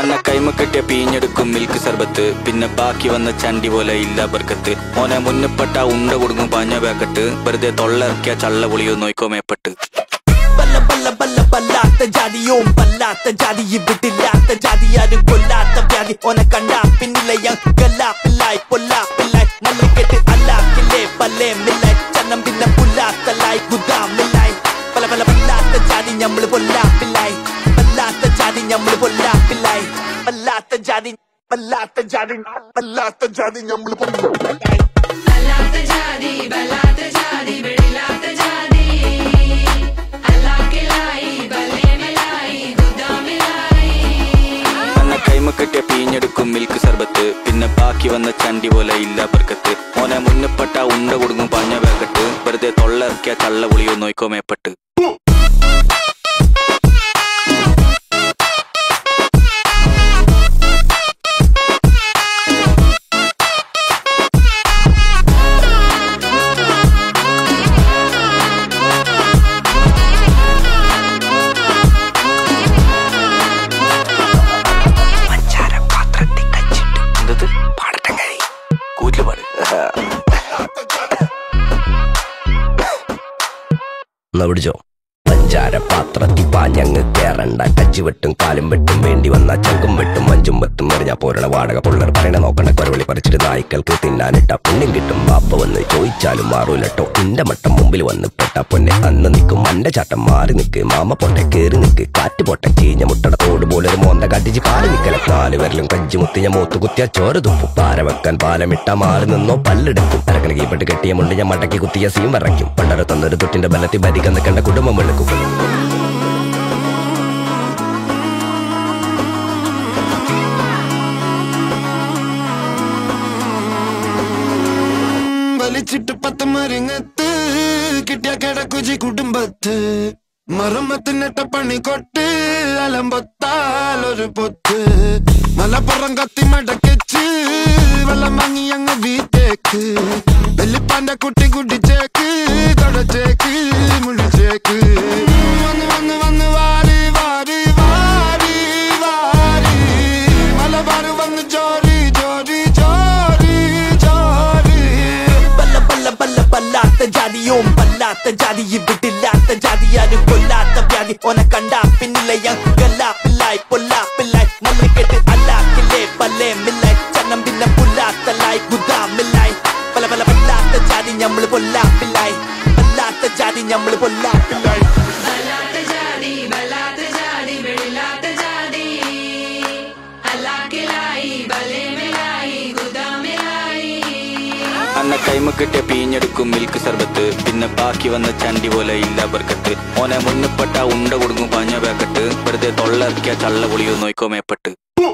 അന്ന കൈമ കെട്ടിയ പീഞ്ഞെടുക്കും മിൽക്ക് സർബത്ത് പിന്നെ ബാക്കി വന്ന ചണ്ടി പോലെ ഇല്ല ബർക്കത്ത് ഓനെ മുന്നപ്പെട്ട ഉണ്ട കൊടുക്കും പാഞ്ഞ പാക്കറ്റ് വെറുതെ തൊള്ളയിറക്കിയ ചള്ള പൊളിയോ നോയിക്കോ മേപ്പെട്ട് ബല്ല ബല്ല ബല്ല ബല്ലാത്ത ജാതിയും ബല്ലാത്ത ജാതി ഇവിടില്ലാത്ത ജാതി ആരും കൊല്ലാത്ത വ്യാധി ഓനെ കണ്ടാ പിന്നിലയ ഗല്ലാപ്പില്ലായി പൊല്ലാപ്പില്ലായി മല്ലിക്കെട്ട് അല്ലാക്കില്ലേ പല്ലേ മില്ലായി ചന്നം പിന്നെ പുല്ലാത്തല്ലായി ഗുദാമില്ലായി പല പല ബല്ലാത്ത ജാതി ഞമ്മള് പൊല്ലാപ്പില്ലായി ബല്ലാത്ത ജാതി ഞമ്മള് പൊല്ലാപ്പില്ലായി ബല്ലാത്ത ജാതി ബല്ലാത്ത ജാതി ബല്ലാത്ത ജാതി ഞമ്മള് പൊല്ലാപ്പില്ലായി ബലാത്ത ജാതി ബലാത്ത ജാതി വെളിലാത്ത ജാതി അല്ലാക്കിലായി ബലേമലായി ഗുദാമിലായി അന്ന കൈമ കെട്ടിയ പീഞ്ഞെടുക്കും മിൽക്ക് സർബത്ത് പിന്നെ ബാക്കി വന്ന ചണ്ടി പോലെ ഇല്ല ബർക്കത്ത് ഓനെ മുന്നപ്പെട്ട ഉണ്ട കൊടുക്കും പാഞ്ഞ പാക്കറ്റ് വെറുതെ തൊള്ളയിറക്കിയ ചള്ള പൊളിയോ നോയിക്കോ മേപ്പെട്ട് കൂറ്റില് പാട് എന്നാ പിടിച്ചോ പഞ്ചാര പാത്രത്തിൽ പാഞ്ഞങ്ങ് കേറണ്ട കച്ചി വെട്ടും കാലും വെട്ടും വേണ്ടി വന്ന ചങ്കും വെട്ടും മഞ്ചും വെത്തും എറിഞ്ഞ പോരണ വാടക പുള്ളർ പറയണ നോക്കണ കൊരവളി പറിച്ചിട്ട് നായ്ക്കൾക്ക് തിന്നാനിട്ട പുണ്യം കിട്ടും ബാപ്പ വന്ന് ചോദിച്ചാലും മാറൂലട്ടോ ഇന്റെ മട്ടം മുമ്പിൽ വന്ന് പെട്ട പൊന്നെ അന്ന് നിൽക്കും മണ്ട ചാട്ടം മാറി നിക്ക് മാമ പൊട്ടെ കേറി നിക്ക് കാറ്റ് പൊട്ടെ കീഞ്ഞ മുട്ടട തോട് പോലെ ഒരു മോന്ത കാട്ടിച്ച് കാല് നിക്കല കാല് വരലും കഞ്ചി മുത്തിഞ്ഞ മൂത്ത് കുത്തിയ ചോര തുപ്പും പാര വെക്കാൻ പാലമിട്ട മാറി നിന്നോ പല്ലെടുക്കും അരക്കല കീപ്പെട്ട് കെട്ടിയ മുണ്ട് ഞാൻ മടക്കി കുത്തിയ സീം വരയ്ക്കും പണ്ടര തന്നൊരു തൊട്ടിന്റെ ബലത്തിൽ ഭരിക്കാൻ നിൽക്കേണ്ട കുടുംബം വെളുക്കും വലിച്ചിട്ട് പത്ത് മരിങ്ങത്ത് കിട്ടിയ കിടക്കുജി കുടുംബത്ത് മറമ്മത്തിനിട്ട പണി കൊട്ട് അലമ്പൊത്താലൊരു പൊത്ത് മലപ്പുറം കത്തി മടക്കിച്ച് വെള്ളം വാങ്ങി അങ്ങ് വീട്ടേക്ക് വെല്ലിപ്പാന്റെ കുട്ടി കുടിച്ചേക്ക് തുടച്ചേക്ക് മുടിച്ചേക്ക് വന്ന് വന്ന് വന്ന് വാരി വാരി വാരി വാരി മലബാറ് വന്ന് ജോറി ജോറി ജോറി ജോറി ബല്ല ബല്ല ബല്ല ബല്ലാത്ത ജാതിയും ബല്ലാത്ത ജാതി ഇവിടില്ലാത്ത ജാതി ആരും കൊല്ലാത്ത വ്യാധി ഓനെ കണ്ടാ പിന്നിലയ ഗല്ലാപ്പില്ലായി പൊല്ലാപ്പില്ലായി മല്ലിക്കെട്ട് അല്ലാക്കില്ലേ പല്ലേ മില്ലായി ചന്നം പിന്നെ പുല്ലാത്തല്ലായി ഗുദാമില്ലായി പല പല ബല്ലാത്ത ജാതി ഞമ്മള് പൊല്ലാപ്പില്ലായി ബല്ലാത്ത ജാതി ഞമ്മള് പൊല്ലാപ്പില്ലായി ബലാത്ത ജാതി ബലാത്ത ജാതി വെളിലാത്ത ജാതി അല്ലാക്കിലായി ബലേമലായി ഗുദാമിലായി അന്ന കൈമ കെട്ടിയ പീഞ്ഞെടുക്കും മിൽക്ക് സർബത്ത് പിന്നെ ബാക്കി വന്ന ചണ്ടി പോലെ ഇല്ല ബർക്കത്ത് ഓനെ മുന്നപ്പെട്ട ഉണ്ട കൊടുക്കും പാഞ്ഞ പാക്കറ്റ് വെറുതെ തൊള്ളയിറക്കിയ ചള്ള പൊളിയോ നോയിക്കോ മേപ്പെട്ട്